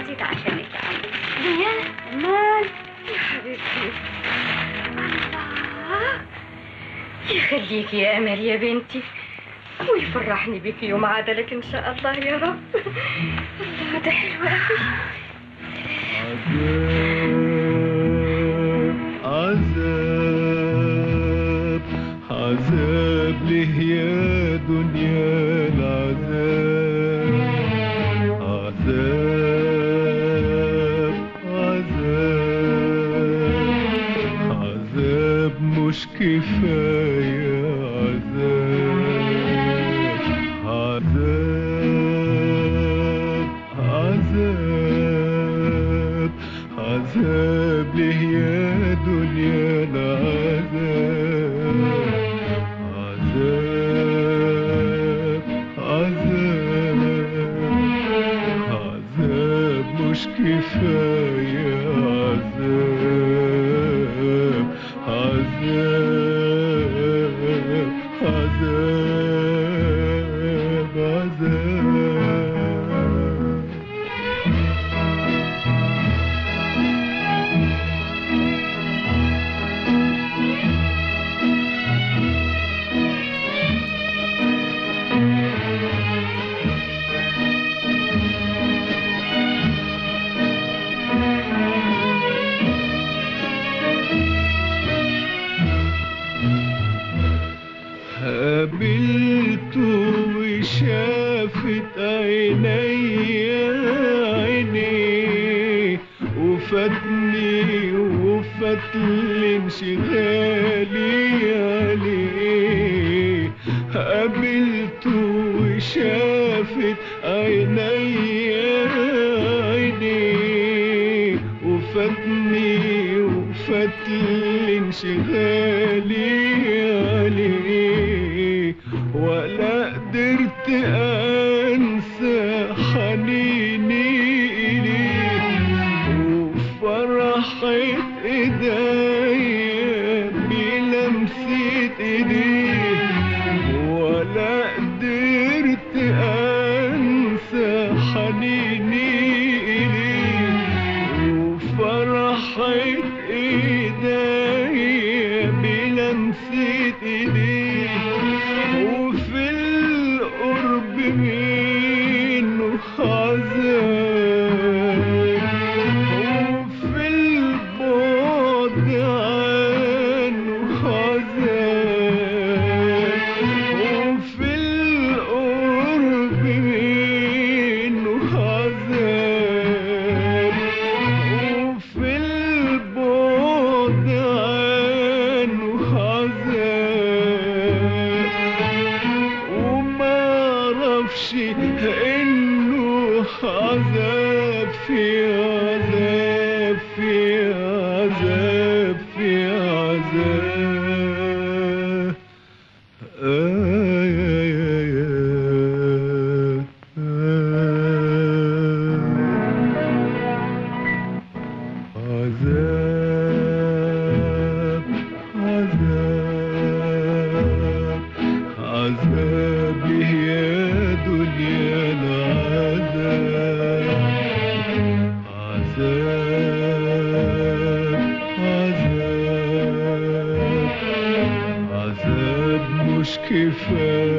جيت عشانك يا عمي ليه؟ مال يا حبيبتي الله يخليكي يا امل يا بنتي ويفرحني بك يوم عادلك ان شاء الله يا رب الله ده حلو قوي عذاب عذاب ليه يا دنيا العذاب عذاب عذاب عذاب مش كفاية عذاب عذاب عذاب عذاب ليه يا دنيا العذاب عذاب عذاب عذاب مش كفاية عذاب عذاب عذاب عذاب قابلته وشافت عيني عيني وفاتني وفات انشغالي عليه قابلته وشافت عيني عيني وفاتني وفات انشغالي عليه ولا قدرت انسى حنيني اليه وفرحة ايديا بلمسة ايديه ولا قدرت انسى حنيني اليه وفرحة ايديا بلمسة ايديه وفي القرب منه عذاب وفي البعد عنه عذاب وفي القرب منه عذاب وفي البعد عنه عذاب وما اعرفش انه عذاب في عذاب في عذاب في عذاب آه يا يا يا آه عذاب عذاب عذاب ليه يا دنيا العذاب عذاب عذاب عذاب مش كفاية